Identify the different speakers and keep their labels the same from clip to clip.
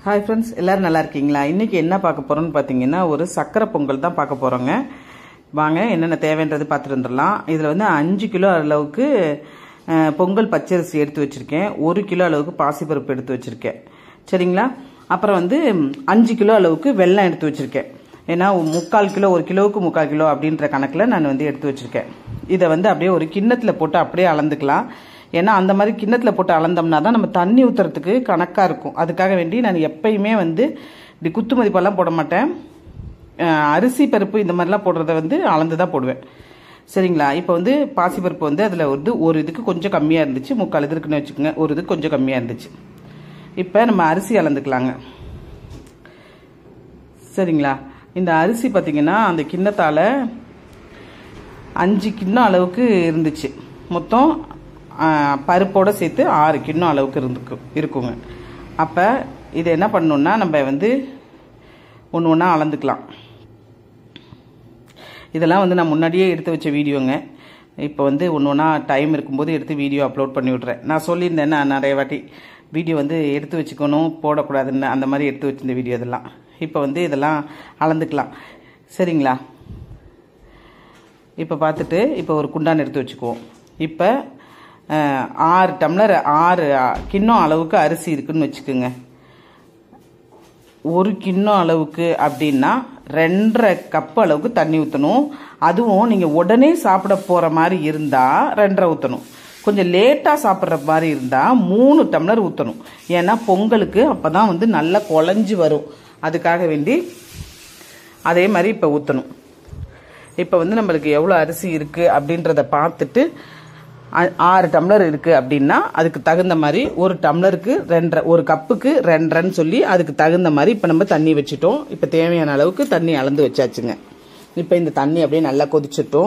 Speaker 1: hi friends எல்லாரும் நல்லா இருக்கீங்களா இன்னைக்கு என்ன பார்க்க போறோம்னு பார்த்தீங்கன்னா ஒரு சக்கரை பொங்கல் தான் பார்க்க போறோங்க வாங்க என்னென்ன தேவைன்றது பார்த்துட்டு வந்துடலாம் இதில் வந்து அஞ்சு கிலோ அளவுக்கு அஹ், பொங்கல் பச்சரிசி எடுத்து வச்சிருக்கேன் ஒரு கிலோ அளவுக்கு பாசிப்பருப்பு எடுத்து வச்சிருக்கேன் சரிங்களா அப்புறம் வந்து ம், அஞ்சு கிலோ அளவுக்கு வெல்லம் எடுத்து வச்சிருக்கேன் ஏன்னா முக்கால் கிலோ ஒரு கிலோவுக்கு முக்கால் கிலோ அப்படின்ற கணக்கில் நான் வந்து எடுத்து வச்சிருக்கேன் இதை வந்து அப்படியே ஒரு கிண்ணத்தில் போட்டு அப்படியே அளந்துக்கலாம் ஏன்னா அந்த மாதிரி கிண்ணத்தில் போட்டு அளந்தோம்னா தான் நம்ம தண்ணி ஊற்றுறதுக்கு கணக்காக இருக்கும் அதுக்காக வேண்டி நான் எப்பயுமே வந்து இப்படி குத்து மதிப்பெல்லாம் போட மாட்டேன் அஹ் அரிசி பருப்பு இந்த மாதிரிலாம் போடுறத வந்து அளந்து தான் போடுவேன் சரிங்களா இப்போ வந்து பாசிப்பருப்பு வந்து அதில் வந்து ஒரு இதுக்கு கொஞ்சம் கம்மியாக இருந்துச்சு முக்கால் இது இருக்குன்னு வச்சுக்கோங்க ஒரு இதுக்கு கொஞ்சம் கம்மியாக இருந்துச்சு இப்போ நம்ம அரிசி அளந்துக்கலாங்க சரிங்களா இந்த அரிசி பார்த்தீங்கன்னா அந்த கிண்ணத்தால் அஞ்சு கிண்ணம் அளவுக்கு இருந்துச்சு மொத்தம் ஆ, பருப்போட சேர்த்து ஆறு கிண்ணம் அளவுக்கு இருந்துக்கு இருக்குங்க அப்போ இது என்ன பண்ணணும்னா நம்ம வந்து ஒன்று ஒன்றா அளந்துக்கலாம் இதெல்லாம் வந்து நான் முன்னாடியே எடுத்து வச்ச வீடியோங்க இப்போ வந்து ஒன்று ஒன்றா டைம் இருக்கும்போது எடுத்து வீடியோ அப்லோட் பண்ணி விட்றேன் நான் சொல்லியிருந்தேன் நான் நிறைய வாட்டி வீடியோ வந்து எடுத்து வச்சுக்கணும் போடக்கூடாதுன்னு அந்த மாதிரி எடுத்து வச்சிருந்த வீடியோ இதெல்லாம் இப்போ வந்து இதெல்லாம் அளந்துக்கலாம் சரிங்களா இப்போ பார்த்துட்டு இப்போ ஒரு குண்டான் எடுத்து வச்சுக்குவோம் இப்போ அஹ், ஆறு டம்ளர் ஆறு அஹ், கிண்ணம் அளவுக்கு அரிசி இருக்குன்னு வச்சுக்கோங்க ஒரு கிண்ணம் அளவுக்கு அப்படின்னா ரெண்டரை கப் அளவுக்கு தண்ணி ஊற்றணும் அதுவும் நீங்கள் உடனே சாப்பிட போகிற மாதிரி இருந்தால் ரெண்டரை ஊற்றணும் கொஞ்சம் லேட்டாக சாப்பிட்ற மாதிரி இருந்தால் மூணு டம்ளர் ஊற்றணும் ஏன்னா பொங்கலுக்கு அப்போ தான் வந்து நல்லா குழஞ்சி வரும் அதுக்காக வேண்டி அதே மாதிரி இப்போ ஊற்றணும் இப்போ வந்து நம்மளுக்கு எவ்வளோ அரிசி இருக்குது அப்படின்றத பார்த்துட்டு ஆ- ஆறு டம்ளர் இருக்குது அப்படின்னா அதுக்கு தகுந்த மாதிரி ஒரு டம்ளருக்கு ரெண்டரை ஒரு கப்புக்கு ரெண்டரைன்னு சொல்லி அதுக்கு தகுந்த மாதிரி இப்போ நம்ம தண்ணி வச்சுட்டோம் இப்போ தேவையான அளவுக்கு தண்ணி அளந்து வச்சாச்சுங்க இப்போ இந்த தண்ணி அப்படியே நல்லா கொதிச்சிட்டோம்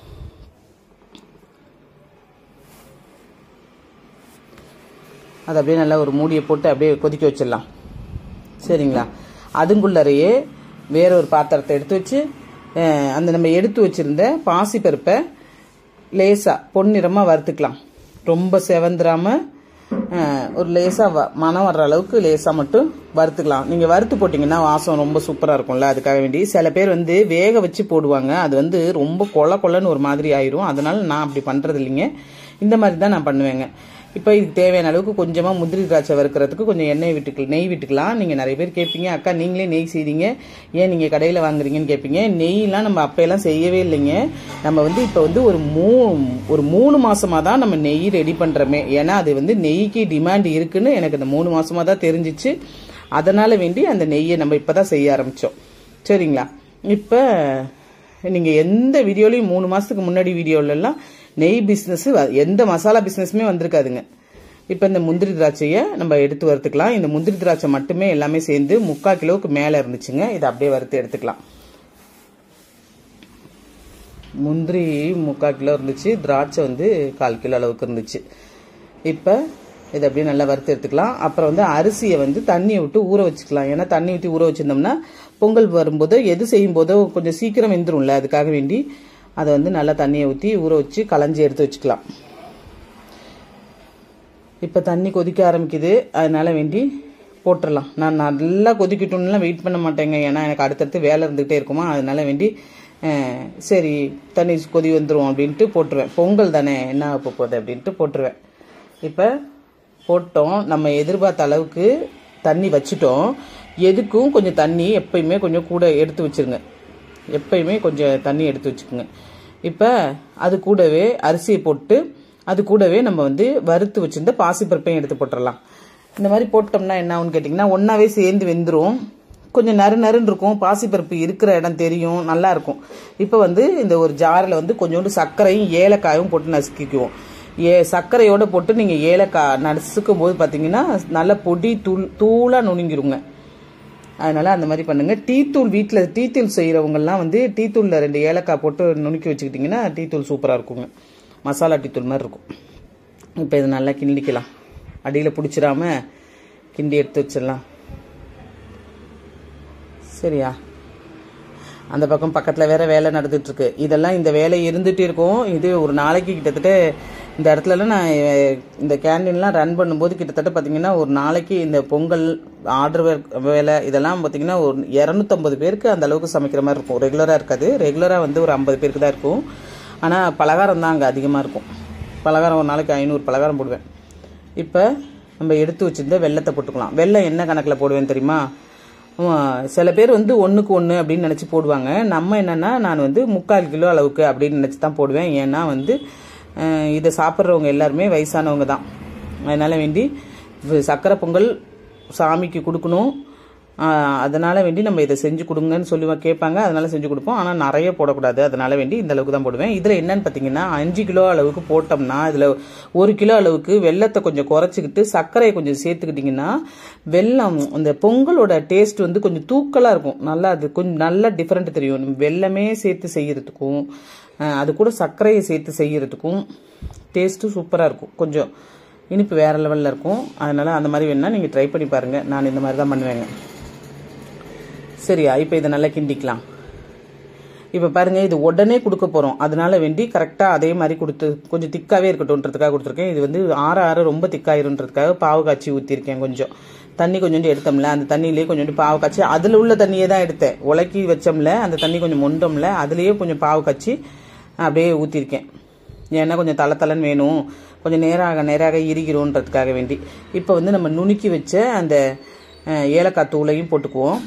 Speaker 1: அதை அப்படியே நல்லா ஒரு மூடியை போட்டு அப்படியே கொதிக்க வச்சிடலாம் சரிங்களா அதுங்குள்ளறையே வேற ஒரு பாத்திரத்தை எடுத்து வச்சு அஹ், அந்த நம்ம எடுத்து வச்சிருந்த பாசி பருப்பை லேசாக பொன்னிறமாக வறுத்துக்கலாம் ரொம்ப செவந்துராம அஹ், ஒரு லேசாக வ மனம் வர்ற அளவுக்கு லேசாக மட்டும் வறுத்துக்கலாம் நீங்கள் வறுத்து போட்டிங்கன்னா வாசம் ரொம்ப சூப்பராக இருக்கும்ல அதுக்காக வேண்டி சில பேர் வந்து வேக வச்சு போடுவாங்க அது வந்து ரொம்ப கொல கொலன்னு ஒரு மாதிரி ஆயிரும் அதனால நான் அப்படி பண்ணுறது இல்லைங்க இந்த மாதிரி தான் நான் பண்ணுவேங்க இப்போ இதுக்கு தேவையான அளவுக்கு கொஞ்சமாக முந்திரி திராட்சை வறுக்கிறதுக்கு கொஞ்சம் எண்ணெய் விட்டுக்கலாம் நெய் விட்டுக்கலாம் நீங்கள் நிறைய பேர் கேட்பீங்க அக்கா நீங்களே நெய் செய்றீங்க ஏன் நீங்கள் கடையில் வாங்குறீங்கன்னு கேட்பீங்க நெய்லாம் நம்ம அப்போயெல்லாம் செய்யவே இல்லைங்க நம்ம வந்து இப்போ வந்து ஒரு மூ ஒரு மூணு மாசமாக தான் நம்ம நெய் ரெடி பண்ணுறோமே ஏன்னா அது வந்து நெய்க்கு டிமாண்ட் இருக்குன்னு எனக்கு இந்த மூணு மாசமாக தான் தெரிஞ்சிச்சு அதனால வேண்டி அந்த நெய்யை நம்ம இப்போ தான் செய்ய ஆரம்பித்தோம் சரிங்களா இப்போ நீங்கள் எந்த வீடியோலையும் மூணு மாதத்துக்கு முன்னாடி வீடியோலலாம் நெய் பிஸ்னஸ் எந்த மசாலா பிஸ்னஸுமே வந்திருக்காதுங்க இப்போ இந்த முந்திரி திராட்சையை நம்ம எடுத்து வறுத்துக்கலாம் இந்த முந்திரி திராட்சை மட்டுமே எல்லாமே சேர்ந்து முக்கால் கிலோவுக்கு மேலே இருந்துச்சுங்க இதை அப்படியே வறுத்து எடுத்துக்கலாம் முந்திரி முக்கால் கிலோ இருந்துச்சு திராட்சை வந்து கால் கிலோ அளவுக்கு இருந்துச்சு இப்போ இதை அப்படியே நல்லா வறுத்து எடுத்துக்கலாம் அப்புறம் வந்து அரிசியை வந்து தண்ணியை விட்டு ஊற வச்சுக்கலாம் ஏன்னா தண்ணி ஊற்றி ஊற வச்சிருந்தோம்னா பொங்கல் வரும்போது எது செய்யும் போதோ கொஞ்சம் சீக்கிரம் வெந்துரும்ல அதுக்காக வேண்டி அதை வந்து நல்லா தண்ணியை ஊற்றி ஊற வச்சு களைஞ்சி எடுத்து வச்சுக்கலாம் இப்போ தண்ணி கொதிக்க ஆரம்பிக்குது அதனால வேண்டி போட்டுடலாம் நான் நல்லா கொதிக்கட்டும்லாம் வெயிட் பண்ண மாட்டேங்க ஏன்னா எனக்கு அடுத்தடுத்து வேலை இருந்துகிட்டே இருக்குமா அதனால வேண்டி அஹ், சரி தண்ணி கொதி வந்துடும் அப்படின்ட்டு போட்டுருவேன் பொங்கல் தானே என்ன ஆக போகுது அப்படின்ட்டு போட்டுருவேன் இப்போ போட்டோம் நம்ம எதிர்பார்த்த அளவுக்கு தண்ணி வச்சுட்டோம் எதுக்கும் கொஞ்சம் தண்ணி எப்பயுமே கொஞ்சம் கூட எடுத்து வச்சிருங்க எப்பயுமே கொஞ்சம் தண்ணி எடுத்து வச்சுக்கோங்க இப்போ அது கூடவே அரிசியை போட்டு அது கூடவே நம்ம வந்து வறுத்து வச்சிருந்த பாசிப்பருப்பையும் எடுத்து போட்டுடலாம் இந்த மாதிரி போட்டோம்னா என்ன ஆகும்னு கேட்டிங்கன்னா ஒன்றாவே சேர்ந்து வெந்துடும் கொஞ்சம் நறு நறுன்னு இருக்கும் பாசிப்பருப்பு இருக்கிற இடம் தெரியும் நல்லா இருக்கும் இப்போ வந்து இந்த ஒரு ஜாரில் வந்து கொஞ்சோண்டு சர்க்கரையும் ஏலக்காயும் போட்டு நசுக்கிக்குவோம் ஏ சர்க்கரையோட போட்டு நீங்கள் ஏலக்காய் நசுக்கும் போது பார்த்தீங்கன்னா நல்ல பொடி தூள் தூளாக நுணுங்கிருங்க அதனால அந்த மாதிரி பண்ணுங்க டீ தூள் வீட்டில் டீ தூள் செய்கிறவங்கலாம் வந்து டீ தூளில் ரெண்டு ஏலக்காய் போட்டு நுணுக்கி வச்சுக்கிட்டிங்கன்னா டீ தூள் சூப்பராக இருக்குங்க மசாலா டீ தூள் மாதிரி இருக்கும் இப்போ இது நல்லா கிண்டிக்கலாம் அடியில் பிடிச்சிடாம கிண்டி எடுத்து வச்சிடலாம் சரியா அந்த பக்கம் பக்கத்தில் வேற வேலை நடந்துட்டு இருக்கு இதெல்லாம் இந்த வேலை இருந்துட்டு இருக்கும் இது ஒரு நாளைக்கு கிட்டத்தட்ட இந்த இடத்துலலாம் நான் அஹ், இந்த கேண்டீன்லாம் ரன் பண்ணும்போது கிட்டத்தட்ட பார்த்தீங்கன்னா ஒரு நாளைக்கு இந்த பொங்கல் ஆர்டர் வேலை இதெல்லாம் பார்த்தீங்கன்னா ஒரு இரநூத்தம்பது பேருக்கு அந்த அளவுக்கு சமைக்கிற மாதிரி இருக்கும் ரெகுலராக இருக்காது ரெகுலராக வந்து ஒரு ஐம்பது பேருக்கு தான் இருக்கும் ஆனால் பலகாரம் தான் அங்கே அதிகமாக இருக்கும் பலகாரம் ஒரு நாளைக்கு ஐநூறு பலகாரம் போடுவேன் இப்போ நம்ம எடுத்து வச்சிருந்த வெள்ளத்தை போட்டுக்கலாம் வெள்ளம் என்ன கணக்கில் போடுவேன் தெரியுமா ஆமா, சில பேர் வந்து ஒன்றுக்கு ஒன்று அப்படின்னு நினச்சி போடுவாங்க நம்ம என்னென்னா நான் வந்து முக்கால் கிலோ அளவுக்கு அப்படின்னு நினச்சி தான் போடுவேன் ஏன்னா வந்து அஹ், இதை சாப்பிட்றவங்க எல்லாருமே வயசானவங்க தான் அதனால் வேண்டி இது சக்கரை பொங்கல் சாமிக்கு கொடுக்கணும் ஆஹ், அதனால வேண்டி நம்ம இதை செஞ்சு கொடுங்கன்னு சொல்லி கேட்பாங்க அதனால செஞ்சு கொடுப்போம் ஆனால் நிறைய போடக்கூடாது அதனால வேண்டி இந்த அளவுக்கு தான் போடுவேன் இதில் என்னன்னு பார்த்தீங்கன்னா அஞ்சு கிலோ அளவுக்கு போட்டோம்னா இதில் ஒரு கிலோ அளவுக்கு வெள்ளத்தை கொஞ்சம் குறைச்சிக்கிட்டு சர்க்கரையை கொஞ்சம் சேர்த்துக்கிட்டிங்கன்னா வெல்லம் இந்த பொங்கலோட டேஸ்ட் வந்து கொஞ்சம் தூக்கலாக இருக்கும் நல்லா அது கொஞ்சம் நல்லா டிஃப்ரெண்ட் தெரியும் நம்ம வெல்லமே சேர்த்து செய்யறதுக்கும் ஆஹ், அது கூட சர்க்கரையை சேர்த்து செய்யறதுக்கும் டேஸ்ட்டு சூப்பராக இருக்கும் கொஞ்சம் இனிப்பு வேறு லெவலில் இருக்கும் அதனால் அந்த மாதிரி வேணால் நீங்கள் ட்ரை பண்ணி பாருங்கள் நான் இந்த மாதிரி தான் பண்ணுவேங்க சரியா இப்போ இதை நல்லா கிண்டிக்கலாம் இப்போ பாருங்க இது உடனே கொடுக்க போகிறோம் அதனால வேண்டி கரெக்டாக அதே மாதிரி கொடுத்து கொஞ்சம் திக்காகவே இருக்கட்டும்ன்றதுக்காக கொடுத்துருக்கேன் இது வந்து ஆற ஆற ரொம்ப திக்காயிருன்றதுக்காக பாவு காய்ச்சி ஊற்றிருக்கேன் கொஞ்சம் தண்ணி கொஞ்சோண்டு எடுத்தோம்ல அந்த தண்ணியிலேயே கொஞ்சோண்டு பாவு காய்ச்சி அதில் உள்ள தண்ணியே தான் எடுத்தேன் உலக்கி வச்சோம்ல அந்த தண்ணி கொஞ்சம் மொண்டோம்ல அதுலேயே கொஞ்சம் பாவு காய்ச்சி அப்படியே ஊற்றிருக்கேன் ஏன்னா கொஞ்சம் தலை தலைன்னு வேணும் கொஞ்சம் நேராக நேராக இறுகிறோன்றதுக்காக வேண்டி இப்போ வந்து நம்ம நுணுக்கி வச்ச அந்த அஹ், ஏலக்காய் தூளையும் போட்டுக்குவோம்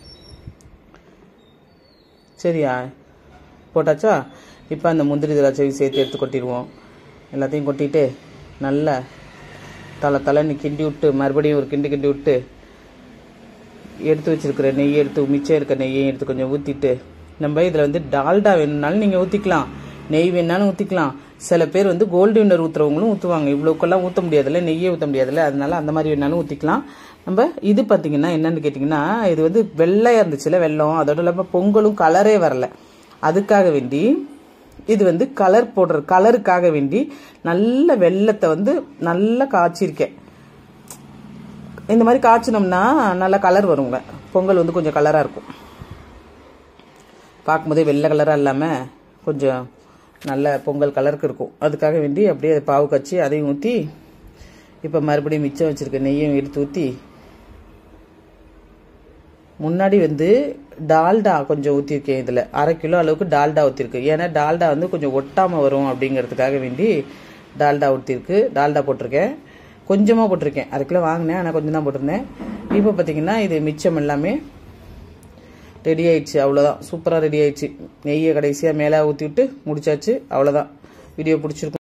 Speaker 1: சரியா போட்டாச்சா இப்போ அந்த முந்திரி திராட்சையும் சேர்த்து எடுத்து கொட்டிடுவோம் எல்லாத்தையும் கொட்டிட்டு நல்லா தலை தலைன்னு கிண்டி விட்டு மறுபடியும் ஒரு கிண்டு கிண்டி விட்டு எடுத்து வச்சிருக்கிற நெய் எடுத்து மிச்சம் இருக்க நெய்யையும் எடுத்து கொஞ்சம் ஊற்றிட்டு நம்ம இதில் வந்து டால்டா வேணும்னாலும் நீங்கள் ஊற்றிக்கலாம் நெய் வேணாலும் ஊற்றிக்கலாம் சில பேர் வந்து கோல்டு வின்னர் ஊற்றுறவங்களும் ஊற்றுவாங்க இவ்வளோக்கெல்லாம் ஊற்ற முடியாதுல்ல நெய்யே ஊற்ற முடியாதுல்ல அதனால அந்த மாதிரி வேணாலும் ஊற்றிக்கலாம் நம்ம இது பார்த்தீங்கன்னா என்னன்னு கேட்டிங்கன்னா இது வந்து வெள்ளையாக இருந்துச்சுல வெள்ளம் அதோட இல்லாமல் பொங்கலும் கலரே வரல அதுக்காக வேண்டி இது வந்து கலர் போடுற கலருக்காக வேண்டி நல்ல வெள்ளத்தை வந்து நல்லா காய்ச்சிருக்கேன் இந்த மாதிரி காய்ச்சினோம்னா நல்ல கலர் வருங்க பொங்கல் வந்து கொஞ்சம் கலராக இருக்கும் பார்க்கும்போதே வெள்ளை கலராக இல்லாமல் கொஞ்சம் நல்ல பொங்கல் கலருக்கு இருக்கும் அதுக்காக வேண்டி அப்படியே அதை பாவு காய்ச்சி அதையும் ஊற்றி இப்போ மறுபடியும் மிச்சம் வச்சுருக்க நெய்யும் எடுத்து ஊற்றி முன்னாடி வந்து டால்டா கொஞ்சம் ஊற்றிருக்கேன் இதில் அரை கிலோ அளவுக்கு டால்டா ஊற்றிருக்கு ஏன்னா டால்டா வந்து கொஞ்சம் ஒட்டாமல் வரும் அப்படிங்கிறதுக்காக வேண்டி டால்டா ஊற்றிருக்கு டால்டா போட்டிருக்கேன் கொஞ்சமாக போட்டிருக்கேன் அரை கிலோ வாங்கினேன் ஆனால் கொஞ்சம் தான் போட்டிருந்தேன் இப்போ பார்த்தீங்கன்னா இது மிச்சம் எல்லாமே ரெடி ஆயிடுச்சு அவ்வளோதான் சூப்பராக ரெடி ஆயிடுச்சு நெய்யை கடைசியாக மேலே ஊற்றி விட்டு முடிச்சாச்சு அவ்வளோதான் வீடியோ பிடிச்சிருக்கும்